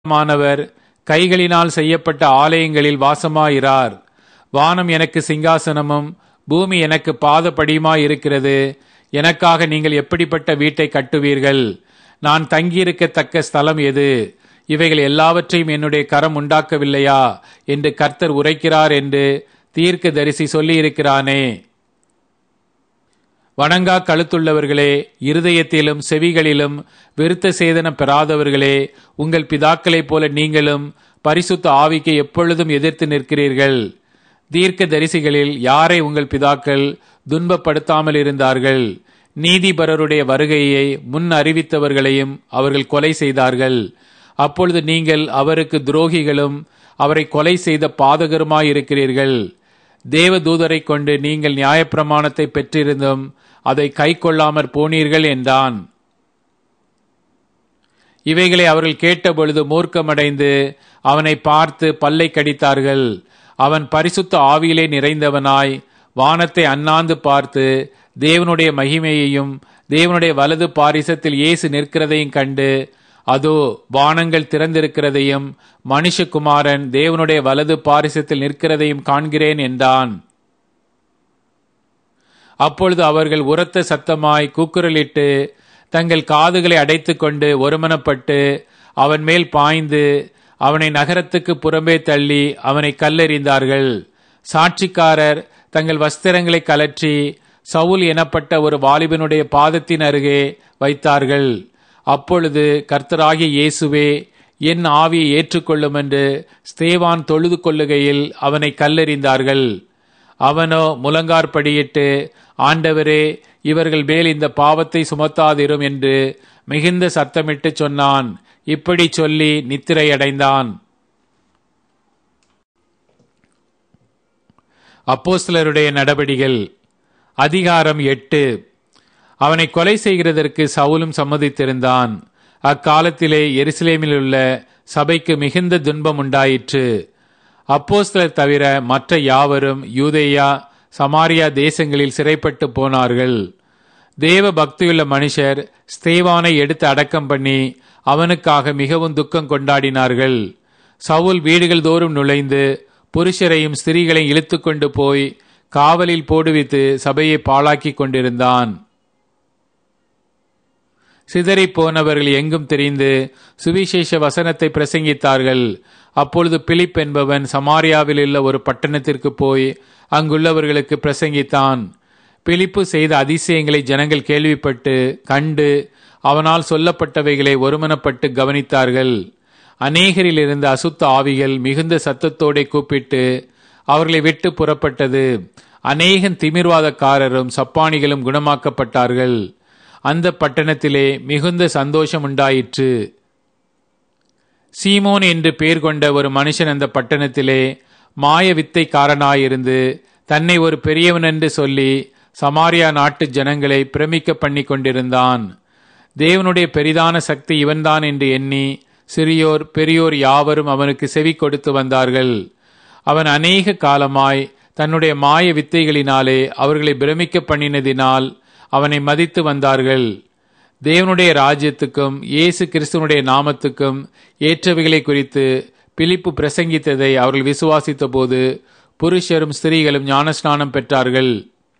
மானவர் கைகளினால் செய்யப்பட்ட ஆலயங்களில் வாசமாயிரார் வானம் எனக்கு சிங்காசனமும் பூமி எனக்கு பாதப்படியுமாயிருக்கிறது எனக்காக நீங்கள் எப்படிப்பட்ட வீட்டை கட்டுவீர்கள் நான் தங்கியிருக்கத்தக்க ஸ்தலம் எது இவைகள் எல்லாவற்றையும் என்னுடைய கரம் உண்டாக்கவில்லையா என்று கர்த்தர் உரைக்கிறார் என்று தீர்க்க தரிசி சொல்லியிருக்கிறானே வணங்கா கழுத்துள்ளவர்களே இருதயத்திலும் செவிகளிலும் விருத்த சேதனம் பெறாதவர்களே உங்கள் பிதாக்களைப் போல நீங்களும் பரிசுத்த ஆவிக்கு எப்பொழுதும் எதிர்த்து நிற்கிறீர்கள் தீர்க்க தரிசிகளில் யாரை உங்கள் பிதாக்கள் துன்பப்படுத்தாமல் இருந்தார்கள் நீதிபரருடைய வருகையை முன் அறிவித்தவர்களையும் அவர்கள் கொலை செய்தார்கள் அப்பொழுது நீங்கள் அவருக்கு துரோகிகளும் அவரை கொலை செய்த பாதகருமாயிருக்கிறீர்கள் தேவ தூதரை கொண்டு நீங்கள் நியாயப்பிரமாணத்தை பெற்றிருந்தும் அதை கை கொள்ளாமற் போனீர்கள் என்றான் இவைகளை அவர்கள் கேட்டபொழுது மூர்க்கமடைந்து அவனை பார்த்து பல்லை கடித்தார்கள் அவன் பரிசுத்த ஆவியிலே நிறைந்தவனாய் வானத்தை அண்ணாந்து பார்த்து தேவனுடைய மகிமையையும் தேவனுடைய வலது பாரிசத்தில் இயேசு நிற்கிறதையும் கண்டு அதோ வானங்கள் திறந்திருக்கிறதையும் மனுஷகுமாரன் தேவனுடைய வலது பாரிசத்தில் நிற்கிறதையும் காண்கிறேன் என்றான் அப்பொழுது அவர்கள் உரத்த சத்தமாய் கூக்குரலிட்டு தங்கள் காதுகளை அடைத்துக் கொண்டு ஒருமனப்பட்டு அவன் மேல் பாய்ந்து அவனை நகரத்துக்கு புறம்பே தள்ளி அவனை கல்லெறிந்தார்கள் சாட்சிக்காரர் தங்கள் வஸ்திரங்களை கலற்றி சவுல் எனப்பட்ட ஒரு வாலிபனுடைய பாதத்தின் அருகே வைத்தார்கள் அப்பொழுது கர்த்தராகிய இயேசுவே என் ஆவியை ஏற்றுக்கொள்ளும் என்று ஸ்தேவான் தொழுது கொள்ளுகையில் அவனை கல்லெறிந்தார்கள் அவனோ முழங்கார்படியிட்டு ஆண்டவரே இவர்கள் மேல் இந்த பாவத்தை சுமத்தாதிரும் என்று மிகுந்த சத்தமிட்டு சொன்னான் இப்படி சொல்லி நித்திரையடைந்தான் அப்போஸ்தலருடைய நடபடிகள் அதிகாரம் எட்டு அவனை கொலை செய்கிறதற்கு சவுலும் சம்மதித்திருந்தான் அக்காலத்திலே எருசலேமில் உள்ள சபைக்கு மிகுந்த துன்பம் உண்டாயிற்று அப்போஸ்தலர் தவிர மற்ற யாவரும் யூதேயா சமாரியா தேசங்களில் சிறைப்பட்டு போனார்கள் தேவ பக்தியுள்ள மனுஷர் ஸ்தேவானை எடுத்து அடக்கம் பண்ணி அவனுக்காக மிகவும் துக்கம் கொண்டாடினார்கள் சவுல் வீடுகள் தோறும் நுழைந்து புருஷரையும் ஸ்திரீகளையும் இழுத்து கொண்டு போய் காவலில் போடுவித்து சபையை பாழாக்கி கொண்டிருந்தான் சிதறி போனவர்கள் எங்கும் தெரிந்து சுவிசேஷ வசனத்தை பிரசங்கித்தார்கள் அப்பொழுது பிலிப் என்பவன் சமாரியாவில் உள்ள ஒரு பட்டணத்திற்கு போய் அங்குள்ளவர்களுக்கு பிரசங்கித்தான் பிலிப்பு செய்த அதிசயங்களை ஜனங்கள் கேள்விப்பட்டு கண்டு அவனால் சொல்லப்பட்டவைகளை ஒருமனப்பட்டு கவனித்தார்கள் அநேகரில் இருந்த அசுத்த ஆவிகள் மிகுந்த சத்தத்தோടെ கூப்பிட்டு அவர்களை விட்டு புறப்பட்டது அநேகன் திமிர்வாதக்காரரும் சப்பானிகளும் குணமாக்கப்பட்டார்கள் அந்த பட்டணத்திலே மிகுந்த சந்தோஷம் உண்டாயிற்று சீமோன் என்று பெயர் கொண்ட ஒரு மனுஷன் அந்த பட்டணத்திலே மாய வித்தைக்காரனாயிருந்து தன்னை ஒரு பெரியவன் என்று சொல்லி சமாரியா நாட்டு ஜனங்களை பிரமிக்க பண்ணி கொண்டிருந்தான் தேவனுடைய பெரிதான சக்தி இவன்தான் என்று எண்ணி சிறியோர் பெரியோர் யாவரும் அவனுக்கு செவி கொடுத்து வந்தார்கள் அவன் அநேக காலமாய் தன்னுடைய மாய வித்தைகளினாலே அவர்களை பிரமிக்க பண்ணினதினால் அவனை மதித்து வந்தார்கள் தேவனுடைய ராஜ்யத்துக்கும் இயேசு கிறிஸ்துவனுடைய நாமத்துக்கும் ஏற்றவைகளை குறித்து பிலிப்பு பிரசங்கித்ததை அவர்கள் விசுவாசித்த போது புருஷரும் ஸ்திரீகளும் ஞானஸ்நானம் பெற்றார்கள்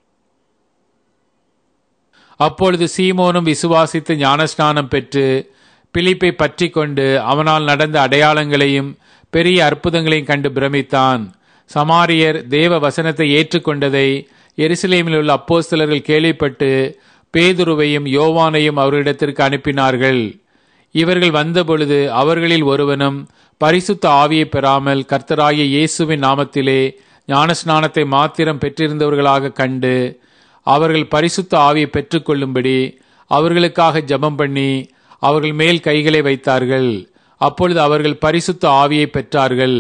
அப்பொழுது சீமோனும் விசுவாசித்து ஞானஸ்நானம் பெற்று பிலிப்பை பற்றி கொண்டு அவனால் நடந்த அடையாளங்களையும் பெரிய அற்புதங்களையும் கண்டு பிரமித்தான் சமாரியர் தேவ வசனத்தை ஏற்றுக்கொண்டதை எருசலேமில் உள்ள அப்போஸ்தலர்கள் கேள்விப்பட்டு பேதுருவையும் யோவானையும் அவர்களிடத்திற்கு அனுப்பினார்கள் இவர்கள் வந்தபொழுது அவர்களில் ஒருவனும் பரிசுத்த ஆவியை பெறாமல் கர்த்தராகிய இயேசுவின் நாமத்திலே ஞானஸ்நானத்தை மாத்திரம் பெற்றிருந்தவர்களாக கண்டு அவர்கள் பரிசுத்த ஆவியை பெற்றுக்கொள்ளும்படி அவர்களுக்காக ஜபம் பண்ணி அவர்கள் மேல் கைகளை வைத்தார்கள் அப்பொழுது அவர்கள் பரிசுத்த ஆவியை பெற்றார்கள்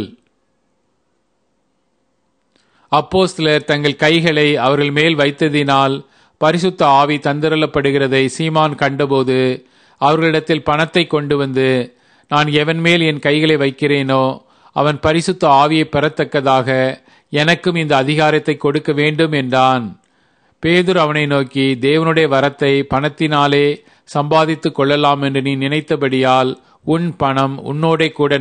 அப்போஸ்தலர் தங்கள் கைகளை அவர்கள் மேல் வைத்ததினால் பரிசுத்த ஆவி தந்திரலப்படுகிறதை சீமான் கண்டபோது அவர்களிடத்தில் பணத்தை கொண்டு வந்து நான் எவன் மேல் என் கைகளை வைக்கிறேனோ அவன் பரிசுத்த ஆவியை பெறத்தக்கதாக எனக்கும் இந்த அதிகாரத்தை கொடுக்க வேண்டும் என்றான் பேதுர் அவனை நோக்கி தேவனுடைய வரத்தை பணத்தினாலே சம்பாதித்துக் கொள்ளலாம் என்று நீ நினைத்தபடியால் உன் பணம் உன்னோடே கூட